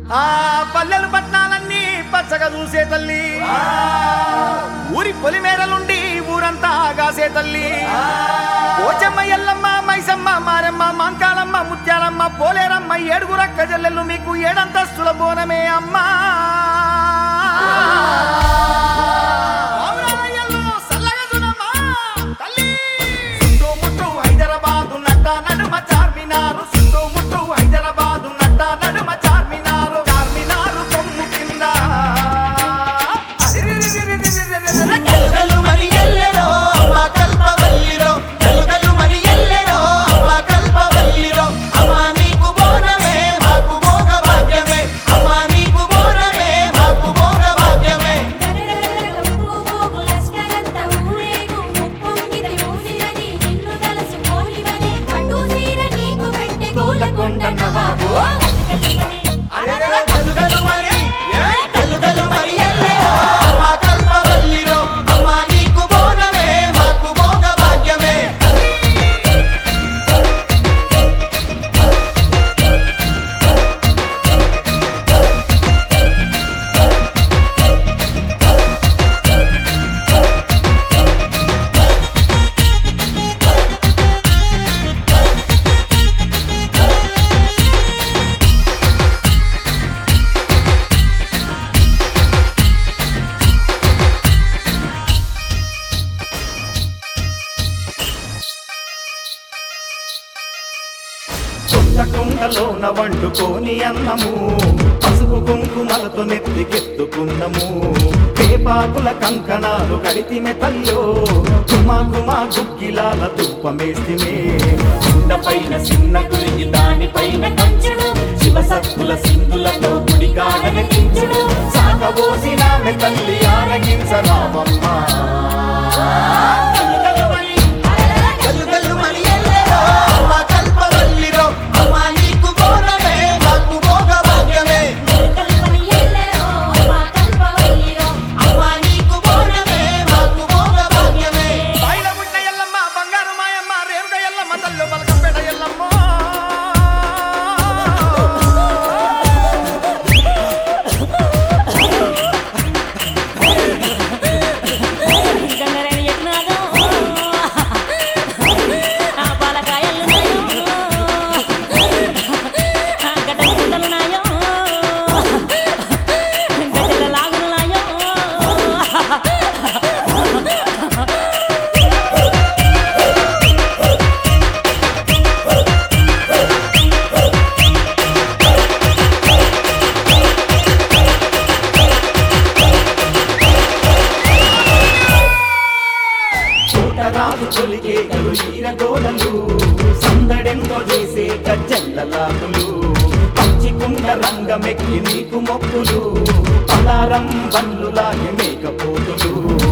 ఆ పల్లెలు పట్నాలన్నీ పచ్చగా చూసే తల్లి ఊరి పొలిమేరలుండి ఊరంతా గాసే తల్లి పోచమ్మ ఎల్లమ్మ మైసమ్మ మారమ్మ మాంకాలమ్మ ముత్యాలమ్మ పోలేరమ్మ ఏడుగురక్క జల్లెళ్ళు మీకు ఏడంతస్తుల బోనమే అమ్మా ఆవురాయల్లో సల్లగా చూడమ్మా, తల్లి. చుట్టూ ముట్టూ హైదరాబాదు నట్ట నడుమ చార్మినారు చుట్టూ ముట్టూ హైదరాబాదు నట్ట నడుమ చార్మినారు చార్మినారు కొమ్ము కింద అరిరిరిరిరిరిరిరిరిరి. గలుగలు మరి ఎల్లెరో అమ్మ కల్పవల్లిరో గలుగలు మరి ఎల్లెరో అమ్మ కల్పవల్లిరో అమ్మ నీకు బోనమే మాకు భోగ భాగ్యమే అమ్మ నీకు బోనమే మాకు భోగ భాగ్యమే అరెరె గలుగలు మరి గలుగలు మరి ఎల్లెరో అమ్మ కల్పవల్లిరో అమ్మ నీకు బోనమే మాకు భోగ భాగ్యమే కుండలోన వండుకోని అన్నము పసుపు కుంకుమలతో నెత్తికెత్తుకున్నము పేపాకుల కంకణాలు కడితిమె తల్లో కుమా కుమా గుగ్గిలాల తుప్పమేస్తిమే పైన చిన్న గురికి దానిపైన కంచుడు శివసత్తుల సింధులతో గుడి కాడనకించుడు సాగబోసిన తల్లి ఆరగించరావమ్మ గలుగలు మరి ఎల్లెరో అమ్మ కల్పవల్లిరో అమ్మ నీకు బోనమే మాకు భోగ భాగ్యమే అమ్మ నీకు బోనమే మాకు భోగ భాగ్యమే బాయిల గుడ్డ ఎల్లమ్మ బంగారు మాయమ్మ రేరుడ ఎల్లమ్మ తల్లు బలకంపేట ఎల్లమ్మ గంగరేణి యజ్ఞాలు ఆ పాలకాయలున్నాయో ఆ గడ్డ గుడ్డలున్నాయో గడ్డల లాగులున్నాయో చూటరాదు తొలిగే గలు ఈరగోడలు సందడెంతో చేసే గజ్జెల్లలాకులు పంచికుండ రంగమెక్కి నీకు మొక్కులు పలారం బల్లులాగే మేకపోతులు